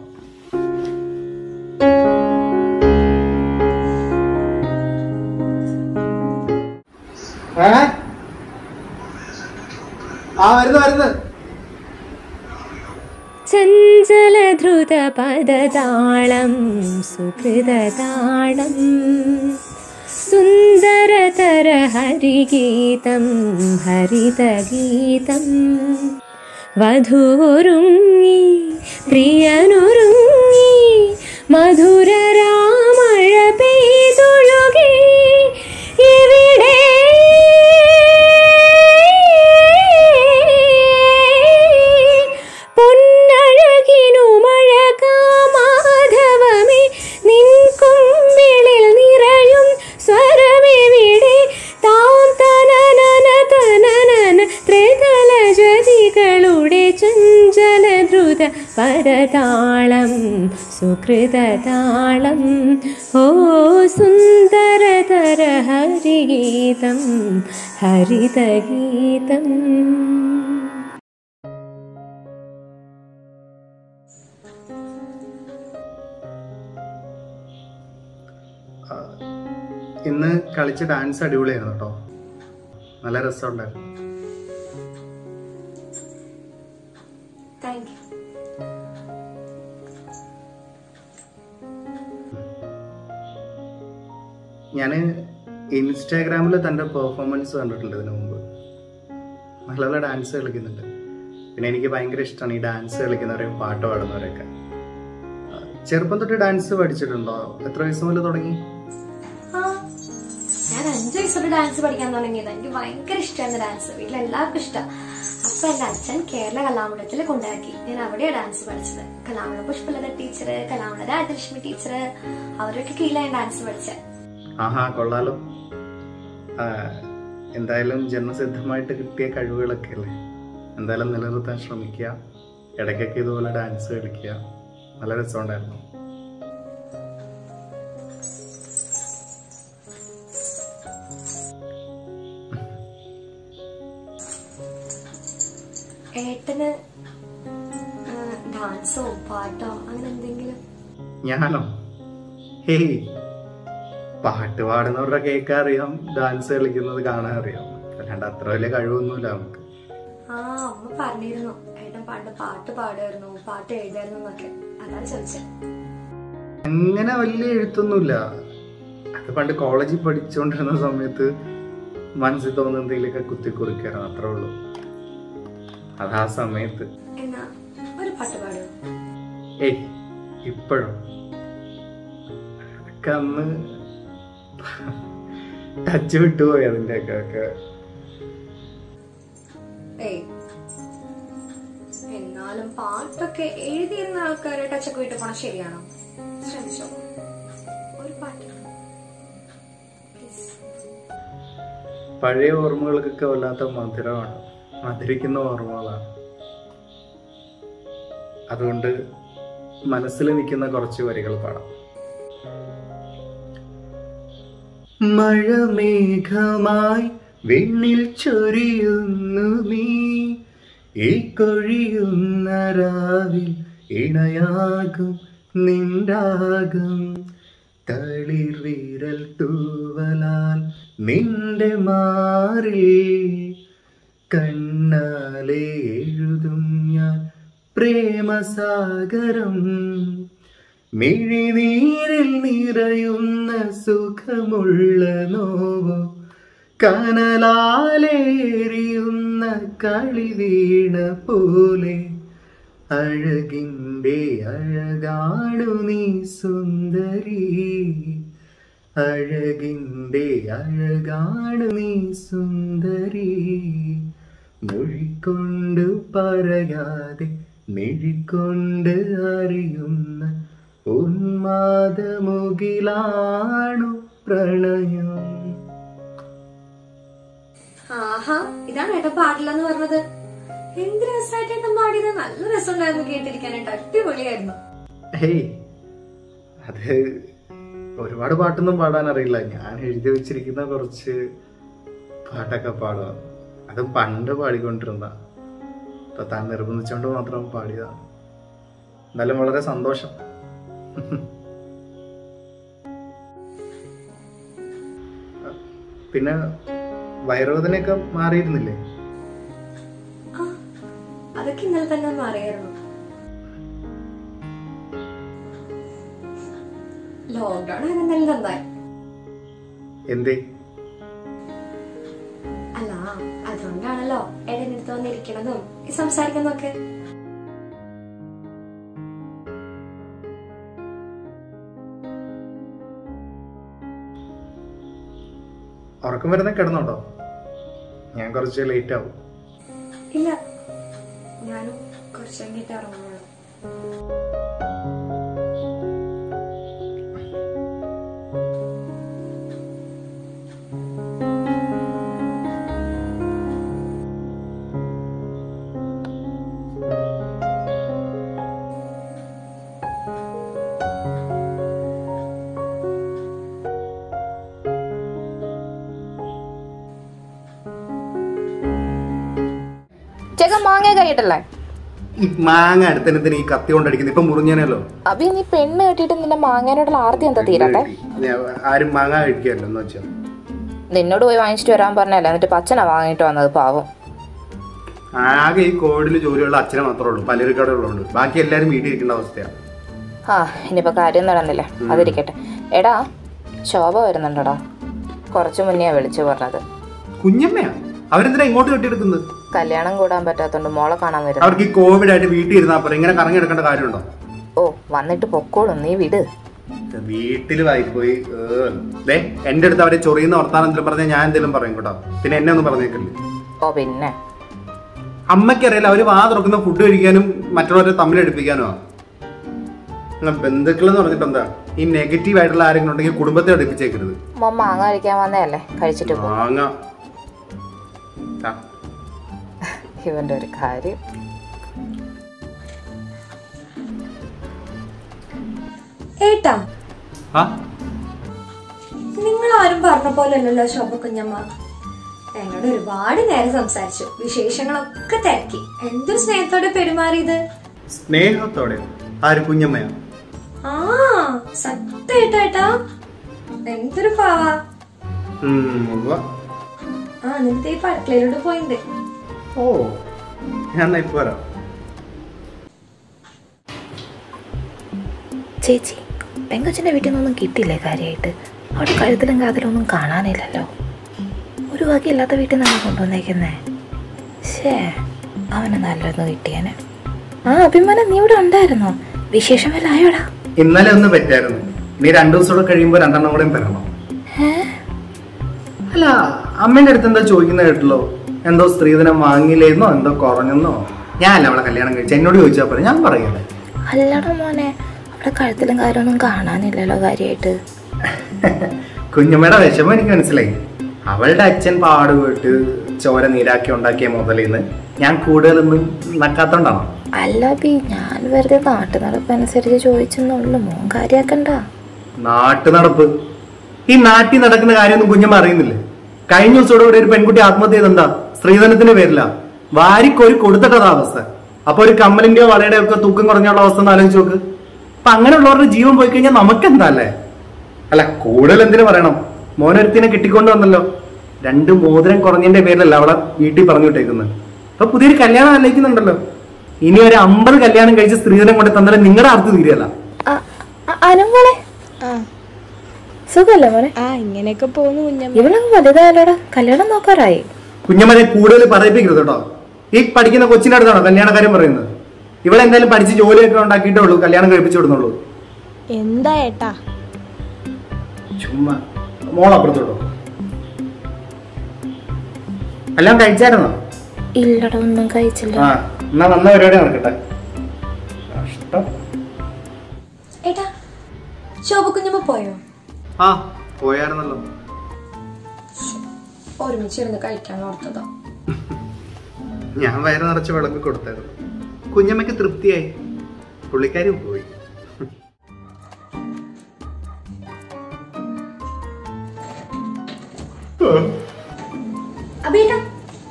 ആ വരുന്നു വരുന്നു ചഞ്ചലദ്രുതപദതാളം സുഹൃതതാളം സുന്ദരതര ഹരിഗീതം ഹരിതഗീതം വധൂരുങ്ങി പ്രിയനുരുങ്ങി മധുരരാമഴ പെയ്തൊഴുകി ഇവിടെ പൊന്നഴകിനു മഴകാമാധവമേ നിൻ കുമ്പിളിൽ നിറയും സ്വരമെവിടെ താം തനനന തനനന ത്രിതലജതികളുടെ ചഞ്ചല ദ്രുത പദതാളം സുഹൃതതാളം ഓ സുന്ദരതര ഹരിഗീതം ഹരിതഗീതം ആ, ഇന്ന് കളിച്ച ഡാൻസ് അടിപൊളിയായിരുന്നു കേട്ടോ നല്ല രസമുണ്ടായിരുന്നു താങ്ക് യു ഞാൻ ഇൻസ്റ്റാഗ്രാമിൽ തൻ്റെ പെർഫോമൻസ് കണ്ടിട്ടുണ്ട് ഇതിനു മുമ്പ് നല്ല നല്ല ഡാൻസ് കളിക്കുന്നുണ്ട് പിന്നെ എനിക്ക് ഭയങ്കര ഇഷ്ടമാണ് ഈ ഡാൻസ് കളിക്കുന്നവരെയും പാട്ട് പാടുന്നവരെയൊക്കെ ആ, ചെറുപ്പം തൊട്ട് ഡാൻസ് പഠിച്ചിട്ടുണ്ടോ എത്ര വയസ്സ് മുതൽ തുടങ്ങി ആ ഞാൻ അഞ്ചു വയസ്സോടെ ഡാൻസ് പഠിക്കാൻ തുടങ്ങിയത് എനിക്ക് ഭയങ്കര ഇഷ്ടമായിരുന്നു ഡാൻസ് വീട്ടിലെല്ലാവർക്കും ഇഷ്ടം അപ്പൊ എന്റെ അച്ഛൻ കേരള കലാമണ്ഡലത്തിൽ കൊണ്ടാക്കി ഞാൻ അവിടെയാണ് ഡാൻസ് പഠിച്ചത് കലാമണ്ഡലം പുഷ്പലത ടീച്ചർ കലാമണ്ഡലം രാജലക്ഷ്മി ടീച്ചർ അവരൊക്കെ കീഴിലാണ് ഡാൻസ് പഠിച്ചത് ആഹാ കൊള്ളാലോ ആ, എന്തായാലും ജന്മസിദ്ധമായിട്ട് കിട്ടിയ കഴിവുകളൊക്കെ അല്ലേ എന്തായാലും നിലനിർത്താൻ ശ്രമിക്കുക ഇടയ്ക്കൊക്കെ ഇതുപോലെ ഡാൻസ് കളിക്കുക നല്ല രസമുണ്ടായിരുന്നു ഏട്ടന് ആ, ഡാൻസോ പാട്ടോ അങ്ങനെ എന്തെങ്കിലും ഞാനോ ഹേയ് പാട്ട് പാടുന്നവരുടെ കേൾക്കാൻ അറിയാം ഡാൻസ് കളിക്കുന്നത് കാണാൻ അറിയാം അല്ലാണ്ട് അത്ര വലിയ കഴിവൊന്നുമില്ല നമുക്ക് ആ അമ്മ പറഞ്ഞിരുന്നു ഏട്ടൻ പണ്ട് പാട്ട് പാടുമായിരുന്നു പാട്ട് എഴുതായിരുന്നു എന്നൊക്കെ അതാണ് ചോദിച്ചത് അങ്ങനെ വലിയ എഴുത്തൊന്നുമില്ല അത് പണ്ട് കോളേജിൽ പഠിച്ചുകൊണ്ടിരുന്ന സമയത്ത് മനസ്സിൽ തോന്നുന്ന എന്തെങ്കിലുമൊക്കെ കുത്തി കുറിക്കായിരുന്നു അത്രേ ഉള്ളൂ അത് ആ സമയത്ത് എന്നാ ഒരു പാട്ട് പാടുമോ ഏയ് ഇപ്പോഴും അതൊക്കെ അന്ന് ടച്ച് വിട്ടുപോയി അതിൻ്റെയൊക്കെ ഒക്കെ ഏയ് എന്നാലും പാട്ടൊക്കെ എഴുതിയിരുന്ന ആൾക്കാരെ ടച്ചൊക്കെ വിട്ട് പോണ ശരിയാണോ ശ്രമിച്ചോ ഒരു പാട്ട് Please. പഴയ ഓർമ്മകൾക്കൊക്കെ വല്ലാത്ത മധുരമാണ് മധുരിക്കുന്ന ഓർമ്മകളാണ് അതുകൊണ്ട് മനസ്സിൽ നിൽക്കുന്ന കുറച്ച് വരികൾ പാടാം മഴമേഘമായി വെണ്ണിൽ ചൊരിയുന്നു നീ ഈ കൊഴിയുന്ന രാവിൽ ഇണയാകും നിണ്ടാകും തളിർ വിരൽ തൂവലാൽ നിന്റെ മാറിൽ കണ്ണാലെ എഴുതും ഞാൻ പ്രേമസാഗരം മിഴിനീരിൽ നിറയുന്ന സുഖമുള്ള നോവോ കനലാലേറിയുന്ന കളി വീണ പോലെ അഴകിൻ്റെ അഴകാണു നീ സുന്ദരി അഴകിൻ്റെ അഴകാണു നീ സുന്ദരി മൊഴിക്കൊണ്ട് പറയാതെ മെഴിക്കൊണ്ട് അറിയുന്ന ഉന്മാദമുകിലാണു പ്രണയം ആഹാ ഇതാണ് ഏട്ടൻ പാടില്ലെന്ന് പറഞ്ഞത് എന്ത് രസമായിട്ട് ഏട്ടൻ പാടിയത് നല്ല രസമുണ്ടായിരുന്നു കേട്ടിരിക്കാനായിട്ട് അടിപൊളിയായിരുന്നു ഹേയ് അത് ഒരുപാട് പാട്ടൊന്നും പാടാൻ അറിയില്ല ഞാൻ എഴുതി വെച്ചിരിക്കുന്ന കുറച്ച് പാട്ടൊക്കെ പാടുക അത് പണ്ട് പാടിക്കൊണ്ടിരുന്ന ഇപ്പൊ താൻ നിർബന്ധിച്ചുകൊണ്ട് മാത്രം പാടിയതാണ് എന്നാലും വളരെ സന്തോഷം പിന്നെ വയറുവേദനയൊക്കെ മാറിയിരുന്നില്ലേ ആ അതൊക്കെ ഇന്നലെ തന്നെ മാറിയായിരുന്നു ലോക്ക്ഡൌൺ ആയിരുന്നല്ലോ നന്നായി എന്തേ അല്ല അതുകൊണ്ടാണല്ലോ ഏട്ടൻ അടുത്ത് വന്നിരിക്കണതും ഈ സംസാരിക്കുന്നതൊക്കെ ഉറക്കം വരുന്ന കിടന്നോട്ടോ ഞാൻ കുറച്ച് ലേറ്റ് ആവും ഇല്ല ഞാനും കുറച്ച് കഴിഞ്ഞിട്ട് ഇറങ്ങുള്ളൂ ചേക്ക മാങ്ങ കഴിയിട്ടല്ലേ ഈ മാങ്ങ അടുത്തനത്തിന് ഈ കത്തി കൊണ്ടടിക്കുന്നത് ഇപ്പൊ മുറിഞ്ഞാനല്ലോ അഭി നീ പെണ്ണ് കെട്ടിയിട്ട് നിന്റെ മാങ്ങേനോടുള്ള ആർത്തി എന്താ തീരട്ടെ ആരും മാങ്ങ കഴിക്കാമല്ലോ എന്ന് വെച്ചാൽ നിന്നോട് പോയി വാങ്ങിച്ചിട്ട് വരാൻ പറഞ്ഞല്ലേ എന്നിട്ട് പച്ചനാ വാങ്ങിയിട്ട് വന്നത് പാവം ആകെ ഈ കോവിഡിൽ ജോലിയുള്ള അച്ഛനെ മാത്രമേ ഉള്ളൂ പലചരക്കട ഉള്ളതുകൊണ്ട് ബാക്കി എല്ലാവരും വീട്ടിൽ ഇരിക്കേണ്ട അവസ്ഥയാണ് ആ ഇനിയിപ്പോ കാര്യം നടന്നില്ലേ അതിരിക്കട്ടെ എടാ ശോഭ വരുന്നുണ്ടോടാ കുറച്ചു മുന്നേ വിളിച്ചു പറഞ്ഞത് കുഞ്ഞമ്മയാ അവരെന്തിനാ ഇങ്ങോട്ട് കെട്ടിയെടുക്കുന്നത് കല്യാണം കൂടാൻ പറ്റാത്തോണ്ട് മോളെ കാണാൻ വരുന്നു അവർക്ക് ഈ കോവിഡ് ആയിട്ട് വീട്ടിൽ ഇരുന്നാൽ പറയും ഇങ്ങനെ കറങ്ങി എടുക്കേണ്ട കാര്യമുണ്ടോ ഓ വന്നിട്ട് പൊക്കോളും നീ വിട് വീട്ടിൽ വായിപ്പോയി ദേ എന്റെ അടുത്ത് അവരെ ചൊറിയുന്ന വർത്താനം എന്തെങ്കിലും പറഞ്ഞാൽ ഞാൻ എന്തെങ്കിലും പറയും കേട്ടോ പിന്നെ എന്നെ ഒന്നും പറഞ്ഞേക്കില്ലേ ഓ പിന്നെ അമ്മയ്ക്കറിയില്ല അവര് വാ തുറക്കുന്ന ഫുഡ് കഴിക്കാനും മറ്റുള്ളവരെ തമ്മിലടുപ്പിക്കാനുമാ നിങ്ങൾ ബന്ധുക്കൾ എന്ന് പറഞ്ഞിട്ട് എന്താ ഈ നെഗറ്റീവ് ആയിട്ടുള്ള ആരെങ്കിലും ഉണ്ടെങ്കിൽ കുടുംബത്തെ അടുപ്പിച്ചേക്കരുത് മോൻ മാങ്ങ കഴിക്കാൻ വന്നതല്ലേ കഴിച്ചിട്ട് പോ മാങ്ങ ആ, ഇവന്റെ ഒരു കാര്യം ഏട്ടാ ആ നിങ്ങൾ ആരും പറഞ്ഞ പോലെ അല്ലല്ലോ ശോഭ കുഞ്ഞമ്മ എന്നോട് ഒരുപാട് നേരം സംസാരിച്ചു വിശേഷങ്ങളൊക്കെ തിരക്കി എന്തൊരു സ്നേഹത്തോടെ പെരുമാറിയത് സ്നേഹത്തോടെ ആര് കുഞ്ഞമ്മയാ ആ സത്യായിട്ടേട്ടാ എന്തൊരു പാവാ ഉം, ഉവ്വ. ആ എന്നിട്ട് ഈ അടുക്കളയിലോട്ട് പോയിണ്ട് ഓ ഞാൻ എന്നാ ഇപ്പൊ വരാം ചേച്ചി പെങ്കൊച്ചിൻ്റെ വീട്ടിൽ നിന്നൊന്നും കിട്ടിയില്ലേ കാര്യമായിട്ട് അവിടെ കഴുത്തിലും കാതിലും ഒന്നും കാണാനില്ലല്ലോ ഒരു വകയില്ലാത്ത വീട്ടിൽ നിന്നാണ് കൊണ്ടുവന്നേക്കുന്നേ ഷേ അവന് നല്ലൊന്ന് കിട്ടിയനെ ആ അഭിമാനം നീ ഇവിടെ ഉണ്ടായിരുന്നോ വിശേഷം വല്ല ആയോടാ ഇന്നലെ ഒന്ന് പറ്റായിരുന്നു നീ രണ്ടു ദിവസം കൂടെ കഴിയുമ്പോ രണ്ടെണ്ണം കൂടെയും പെരണം അല്ല അമ്മേന്റെ അടുത്ത് എന്താ ചോദിക്കുന്ന കേട്ടല്ലോ എന്തോ സ്ത്രീധനം വാങ്ങിയില്ലേന്നോ എന്തോ കുറഞ്ഞെന്നോ ഞാനല്ല അവളെ കല്യാണം കഴിച്ച എന്നോട് ചോദിച്ചാ പറ ഞാൻ പറയല്ലേ അല്ലടാ മോനെ അവിടെ കഴുത്തിലും കാര്യമൊന്നും കാണാനില്ലല്ലോ കാര്യമായിട്ട് കുഞ്ഞമ്മയുടെ വിഷമം എനിക്ക് മനസ്സിലായി അവളുടെ അച്ഛൻ പാടുപോയിട്ട് ചോര നീരാക്കി ഉണ്ടാക്കിയ മുതലിന്ന് ഞാൻ കൂടുതലൊന്നും നക്കാത്തോണ്ടാണോ അല്ല ബി ഞാൻ വെറുതെ നാട്ടു നടപ്പനുസരിച്ച് ചോദിച്ചെന്നുള്ളു മോൻ കാര്യാക്കണ്ട നാട്ടു നടപ്പ് ഈ നാട്ടിൽ നടക്കുന്ന കാര്യമൊന്നും കുഞ്ഞമ്മ അറിയുന്നില്ലേ കഴിഞ്ഞ ദിവസം ഇവിടെ ഒരു പെൺകുട്ടി ആത്മഹത്യ ചെയ്തെന്താ സ്ത്രീധനത്തിന്റെ പേരില വാരിക്കൊരു കൊടുത്തിട്ടതാ അവസ്ഥ അപ്പൊ ഒരു കമ്മലിന്റെയോ വളയുടെയോ ഒക്കെ തൂക്കം കുറഞ്ഞുള്ള അവസ്ഥ ഒന്ന് ആലോചിച്ച് നോക്ക് അപ്പൊ അങ്ങനെയുള്ളവരുടെ ജീവൻ പോയി കഴിഞ്ഞാൽ നമുക്കെന്താ അല്ലേ അല്ല കൂടുതൽ എന്തിനു പറയണം മോനൊരുത്തിനെ കിട്ടിക്കൊണ്ട് വന്നല്ലോ രണ്ട് മോതിരം കുറഞ്ഞതിന്റെ പേരിലല്ല അവളെ വീട്ടിൽ പറഞ്ഞു വിട്ടേക്കുന്നത് അപ്പൊ പുതിയൊരു കല്യാണം ആലോചിക്കുന്നുണ്ടല്ലോ ഇനി ഒരു അമ്പത് കല്യാണം കഴിച്ച് സ്ത്രീധനം കൊണ്ട് തന്നാലും നിങ്ങളുടെ അർത്ഥം തീരെയല്ല അനുമോളെ സുഖല്ലേ മോനെ ആ ഇങ്ങനെയൊക്കെ പോകുന്നു കുഞ്ഞമ്മ ഇവളങ്ങ് വലുതായാലോടാ കല്യാണം നോക്കാറായി കുഞ്ഞമ്മനെ കൂടുതൽ പറയിപ്പിക്കരുത് കേട്ടോ ഈ പഠിക്കുന്ന കൊച്ചിന്റെ അടുത്താണോ കല്യാണ കാര്യം പറയുന്നത് ഇവളെന്തായാലും പഠിച്ച് ജോലിയൊക്കെ ഉണ്ടാക്കിയിട്ടേ ഉള്ളൂ കല്യാണം കഴിപ്പിച്ചു വിടുന്നുള്ളൂ എന്താ ഏട്ടാ ചുമ്മാ മോളപ്പുറത്തോട്ടോ എല്ലാം കഴിച്ചായിരുന്നോ ഇല്ലടാ ഒന്നും കഴിച്ചില്ല ആ എന്നാ വന്ന പരിപാടി നടക്കട്ടെ കഷ്ടം ഏട്ടാ ശോഭ കുഞ്ഞമ്മ പോയോ ആ പോയായിരുന്നല്ലോ ഒരുമിച്ചിരുന്ന് കഴിക്കാൻ ഓർത്തതാ ഞാൻ വയറ് നിറച്ച് വിളക്ക് കൊടുത്തായിരുന്നു കുഞ്ഞമ്മയ്ക്ക് തൃപ്തിയായി പുള്ളിക്കാരും പോയി അബേട്ടാ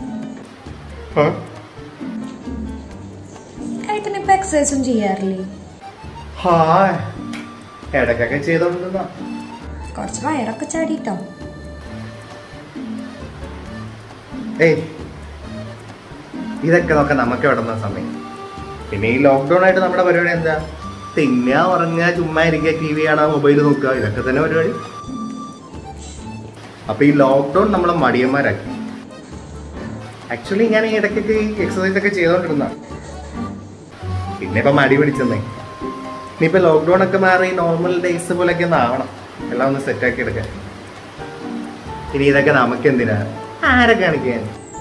ഏട്ടനിപ്പോ എക്സസൈസും ചെയ്യാറില്ലേ ഹായ് ഇടയ്ക്കൊക്കെ ചെയ്തോണ്ടിരുന്ന കുറച്ച് വയറൊക്കെ ചാടിട്ടോ ഏയ് ഇതൊക്കെ നോക്കാൻ നമുക്ക് എവിടുന്ന സമയം പിന്നെ ഈ ലോക്ക്ഡൗൺ ആയിട്ട് നമ്മുടെ പരിപാടി എന്താ തിന്നുക ഉറങ്ങുക ചുമ്മാ ഇരിക്കുക ടി വി കാണുക മൊബൈൽ നോക്കുക ഇതൊക്കെ തന്നെ പരിപാടി അപ്പൊ ഈ ലോക്ക്ഡൗൺ നമ്മളെ മടിയന്മാരാക്കി ആക്ച്വലി ഞാൻ ഈ ഇടയ്ക്കൊക്കെ ഈ എക്സസൈസ് ഒക്കെ ചെയ്തോണ്ടിരുന്ന പിന്നെ ഇപ്പൊ മടി പിടിച്ചെന്നേ ഇനിയിപ്പോ ലോക്ക്ഡൗൺ ഒക്കെ മാറി നോർമൽ ഡേയ്സ് പോലെയൊക്കെ ഒന്ന് ആവണം എല്ലാം ഒന്ന് സെറ്റാക്കി എടുക്കാൻ ഇനി ഇതൊക്കെ നമുക്ക് എന്തിനാ ആരെ കാണിക്കാൻ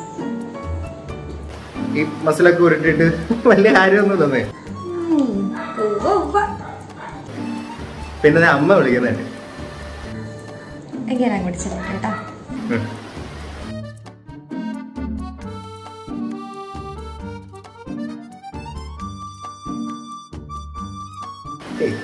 ഈ മസിലൊക്കെ ഉരുട്ടിട്ട് വലിയ കാര്യമൊന്നും തന്നെ പിന്നെ ദേ അമ്മ വിളിക്കുന്നുണ്ട് എങ്ങനെ അങ്ങോട്ട് ചെല്ലാം കേട്ടാ ഉം. ഏയ്,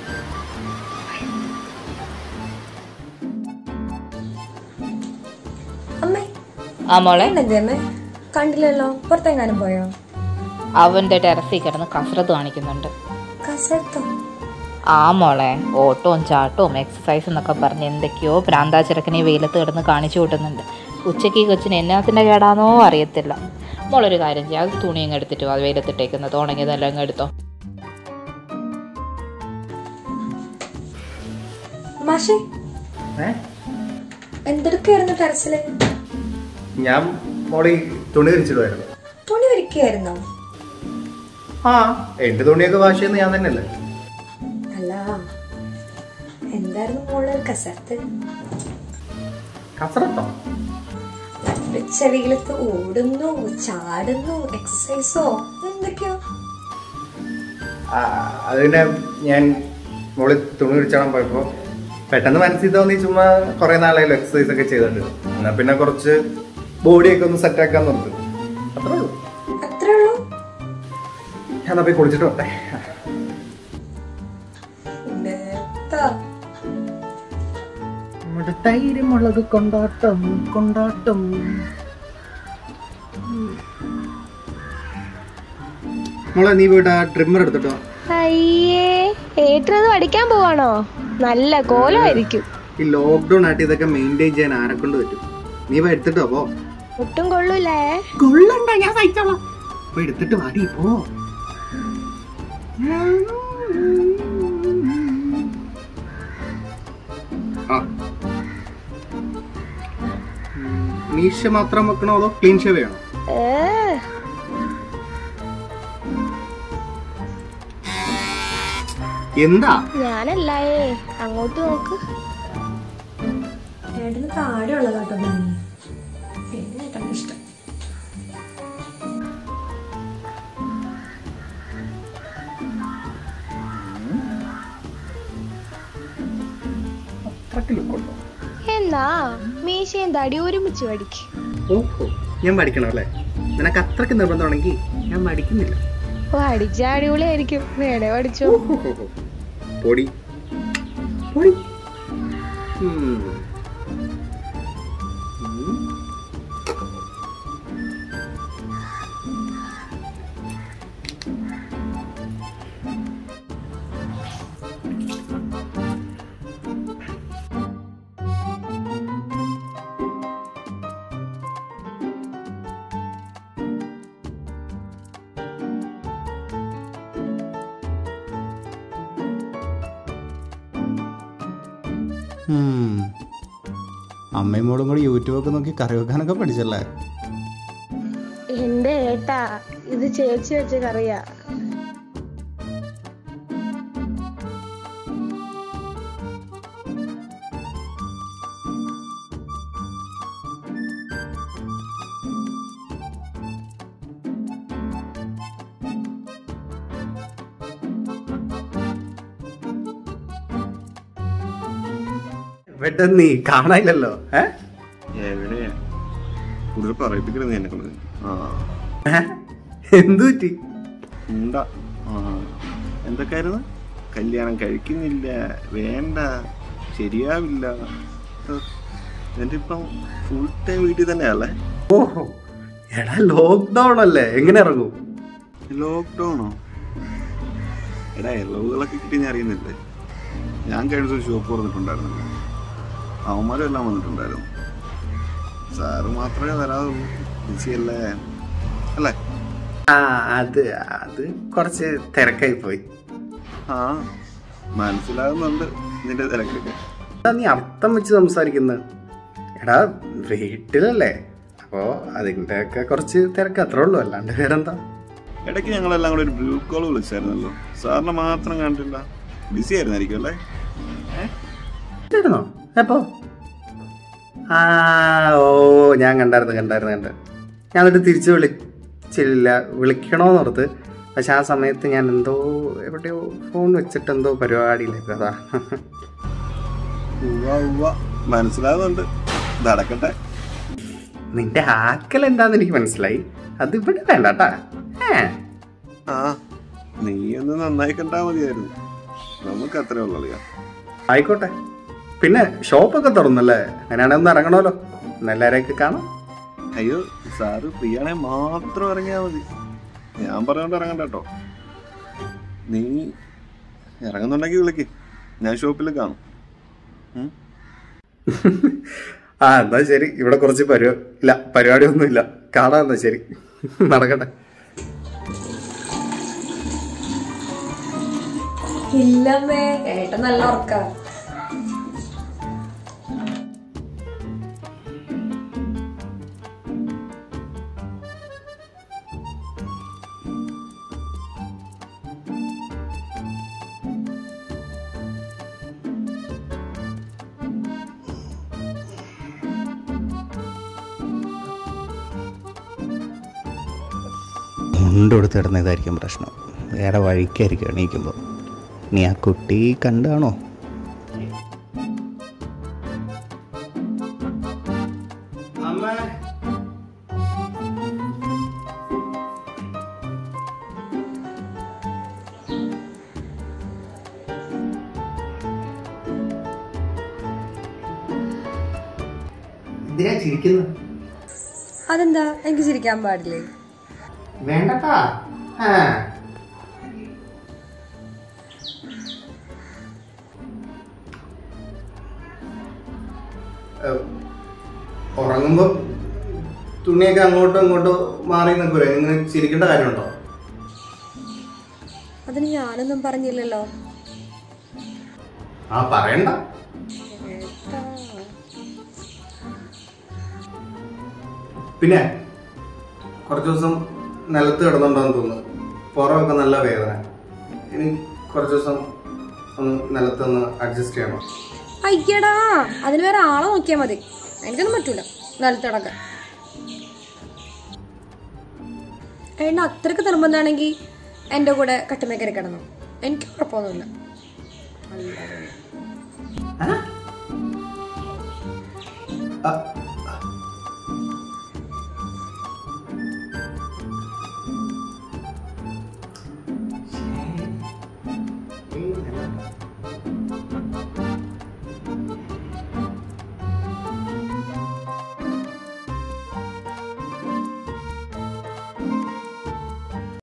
അമ്മേ ആ മോളെ എന്തെങ്കിലും അമ്മേ കണ്ടില്ലല്ലോ പുറത്തെങ്ങാനും പോയോ അവന്റെ ടെറസിൽ കിടന്ന് കസരത്ത് കാണിക്കുന്നുണ്ട് കസർത്തോ ആ മോളെ ഓട്ടവും ചാട്ടവും എക്സസൈസ് എന്നൊക്കെ പറഞ്ഞ് എന്തൊക്കെയോ പ്രാന്താചിറക്കനെ വെയിലത്ത് കിടന്ന് കാണിച്ചു കൂട്ടുന്നുണ്ട് ഉച്ചയ്ക്ക് ഈ കൊച്ചിന് എന്നാത്തിന്റെ കേടാന്നോ അറിയത്തില്ല മോളൊരു കാര്യം ചെയ്യാം അത് തുണിയും എടുത്തിട്ട് വാ, അത് വെയിലത്തിട്ടേക്കുന്നത് ഉണങ്ങിയതെല്ലാം അങ്ങ് എടുത്തോ മാഷേ ഏ? എന്തെടുക്കായിരുന്നു ടെറസില് ഞാൻ മോളി തുണി വിരിച്ചിടുമായിരുന്നു തുണി ഒരുക്കായിരുന്നോ ആ എന്റെ തുണിയൊക്കെ വാഷ് ചെയ്യുന്ന ഞാൻ തന്നെയല്ലേ അല്ല എന്തായിരുന്നു മോള് കസർത്ത് കസറത്തോ ചെവിയിലത്ത് ഓടുന്നു ചാടുന്നു എക്സസൈസോ എന്തൊക്കെയോ ആ, അത് പിന്നെ ഞാൻ മോളി തുണി വിരിച്ചാടാൻ പോയപ്പോ പെട്ടെന്ന് മനസ്സിൽ തോന്നി ചുമ്മാ കുറെ നാളായാലും എക്സസൈസ് ഒക്കെ ചെയ്തിട്ട് എന്നാ പിന്നെ കുറച്ച് ബോഡിയൊക്കെ ഒന്ന് സെറ്റ് ആക്കാൻ നോക്ക് അത്രേ ഉള്ളൂ അത്രേ ഉള്ളൂ ഞാൻ എന്നാ പോയി കുളിച്ചിട്ട് വരട്ടെ നേരത്താ. നമ്മുടെ തൈര് മുളക് കൊണ്ടാട്ടം കൊണ്ടാട്ടം മോളെ നീ പോയിട്ട് ആ ട്രിമ്മർ എടുത്തിട്ടോ അയ്യേ ഏട്ടനത് പഠിക്കാൻ പോവാണോ നല്ല കോലമായിരിക്കും ഈ ലോക്ക്ഡൌൺ ആയിട്ട് ഇതൊക്കെ മെയിൻറ്റെയിൻ ചെയ്യാൻ ആരെ കൊണ്ട് പറ്റും നീ പോയി എടുത്തിട്ടോ പോ ഒട്ടും കൊള്ളൂലേ കൊള്ളണ്ട ഞാൻ സഹിച്ചോളാം പോയി എടുത്തിട്ട് വാടി പോ ആ. ഉം, മീശ മാത്രം വെക്കണോ അതോ ക്ലീൻ ഷേവ് ചെയ്യണോ ഏ എന്താ ഞാനല്ലായേ അങ്ങോട്ട് നോക്ക് ഏട്ടന് താഴെ ഉള്ളതാട്ടോ ഭംഗി പിന്നെ ഏട്ടന് ഇഷ്ടം അത്രക്ക് ലുക്കുണ്ടോ എന്നാ മീശയും തടി ഒരുമിച്ച് പഠിക്ക് ഓഹോ ഞാൻ പഠിക്കണം അല്ലേ നിനക്ക് അത്രക്ക് നിർബന്ധമാണെങ്കിൽ ഞാൻ പഠിക്കുന്നില്ല പഠിച്ച അടിപൊളിയായിരിക്കും വേണേ പഠിച്ചോ ഓഹോ. പൊടി പൊടി ഉം. ഉം. ഉം. അമ്മയും മോളും കൂടി യൂട്യൂബ് ഒക്കെ നോക്കി കറി വെക്കാനൊക്കെ പഠിച്ചല്ലേ എന്റെ ഏട്ടാ ഇത് ചേച്ചി വെച്ച കറിയാ ഇവിടെ നീ കാണാനില്ലല്ലോ ഏ എവിടെയാ കൂടുതൽ പറയിപ്പിക്കരുത് എന്നെ കൊണ്ട് ആ ഏ? എന്തു പറ്റി ഉണ്ടാ ആ എന്തൊക്കെയായിരുന്നു കല്യാണം കഴിക്കുന്നില്ല വേണ്ട ശരിയാവില്ല ഹ്, എന്റെ ഇപ്പം ഫുൾ ടൈം വീട്ടിൽ തന്നെയല്ലേ ഓഹോ എടാ ലോക്ക്ഡൗൺ അല്ലേ എങ്ങനെ ഇറങ്ങും ലോക്ക്ഡൗണോ എടാ ഇളവുകളൊക്കെ കിട്ടി ഞാൻ അറിയുന്നില്ലേ ഞാൻ കഴിഞ്ഞ ദിവസം ഷോപ്പ് തുറന്നിട്ടുണ്ടായിരുന്നു അവന്മാരും എല്ലാം വന്നിട്ടുണ്ടായിരുന്നു സാറ് മാത്രമേ വരാതുള്ളൂ ബിസിയല്ലേ അല്ലേ ആ അത് അത് കുറച്ച് തിരക്കായി പോയി ആ മനസ്സിലാകുന്നുണ്ട് നിന്റെ തിരക്കൊക്കെ എന്താ നീ അർത്ഥം വെച്ച് സംസാരിക്കുന്നത് എടാ വീട്ടിലല്ലേ അപ്പോ അതിന്റെ ഒക്കെ കുറച്ച് തിരക്ക് അത്രേ ഉള്ളൂ അല്ലാണ്ട് വേറെന്താ ഇടയ്ക്ക് ഞങ്ങളെല്ലാം കൂടെ ഒരു ഗ്രൂപ്പ് കോൾ വിളിച്ചായിരുന്നല്ലോ സാറിനെ മാത്രം കണ്ടില്ല ബിസി ആയിരുന്നായിരിക്കും അല്ലേ ഇതായിരുന്നോ എപ്പോ ആ ഓ ഞാൻ കണ്ടായിരുന്നു കണ്ടായിരുന്നു കണ്ട് ഞാൻ എന്നിട്ട് തിരിച്ച് വിളിച്ചില്ല വിളിക്കണോന്നോർത്ത് പക്ഷെ ആ സമയത്ത് ഞാൻ എന്തോ എവിടെയോ ഫോൺ വെച്ചിട്ട് എന്തോ പരിപാടിയിലായിരുന്നു അതാ ഉവ്വ ഉവ്വ മനസ്സിലാകുന്നുണ്ട് നടക്കട്ടെ നിന്റെ ആക്കൽ എന്താന്ന് എനിക്ക് മനസ്സിലായി അത് ഇവിടെ വേണ്ട കേട്ടാ ഏ ആ നീ ഒന്ന് നന്നായി കണ്ടാ മതിയായിരുന്നു നമുക്ക് അത്രേ ഉള്ളൂ അളിയാ ആയിക്കോട്ടെ പിന്നെ ഷോപ്പൊക്കെ തുറന്നല്ലേ അങ്ങനെയാണെങ്കിൽ ഒന്ന് ഇറങ്ങണമല്ലോ ഒന്ന് എല്ലാവരെയൊക്കെ കാണാം അയ്യോ സാറ് ഫ്രീ ആണെങ്കിൽ മാത്രം ഇറങ്ങിയാ മതി ഞാൻ പറഞ്ഞോണ്ട് ഇറങ്ങണ്ട കേട്ടോ നീ ഇറങ്ങുന്നുണ്ടെങ്കിൽ വിളിക്ക് ഞാൻ ഷോപ്പിൽ കാണും ഉം? ആ എന്നാ ശരി ഇവിടെ കുറച്ച് പരിപാടി ഇല്ല പരിപാടിയൊന്നും ഇല്ല കാണാം എന്നാ ശരി നടക്കട്ടെ ഇല്ലമ്മേ ഏട്ടൻ നല്ല ഉറക്ക മുണ്ടെടുത്ത് കിടന്നതായിരിക്കും പ്രശ്നം വേറെ വഴിക്കായിരിക്കും എണീക്കുമ്പോൾ നീ ആ കുട്ടി കണ്ടാണോ എന്തിനാ ചിരിക്കുന്നത് അതെന്താ എനിക്ക് ചിരിക്കാൻ പാടില്ലേ വേണ്ടട്ടാ ആ ഏഹ്, ഉറങ്ങുമ്പോ തുണിയൊക്കെ അങ്ങോട്ടും ഇങ്ങോട്ടും മാറി നിൽക്കൂലേ ഇങ്ങനെ ചിരിക്കേണ്ട കാര്യമുണ്ടോ അതിന് ഞാനൊന്നും പറഞ്ഞില്ലല്ലോ ആ പറയണ്ട പിന്നെ കുറച്ച് ദിവസം നിലത്ത് കിടന്നുണ്ടോന്ന് തോന്നുന്നു പുറമൊക്കെ നല്ല വേദന ഇനി കുറച്ച് ദിവസം ഒന്ന് നിലത്തൊന്ന് അഡ്ജസ്റ്റ് ചെയ്യണോ അയ്യടാ അതിന് വേറെ ആളെ നോക്കിയാൽ മതി എനിക്കൊന്നും പറ്റൂല നിലത്തിടക്കാൻ ഏണ്ട അത്രക്ക് നിർബന്ധമാണെങ്കിൽ എൻ്റെ കൂടെ കട്ടുമേക്കരി കിടന്നു എനിക്ക് കുഴപ്പമൊന്നുമില്ല ആ,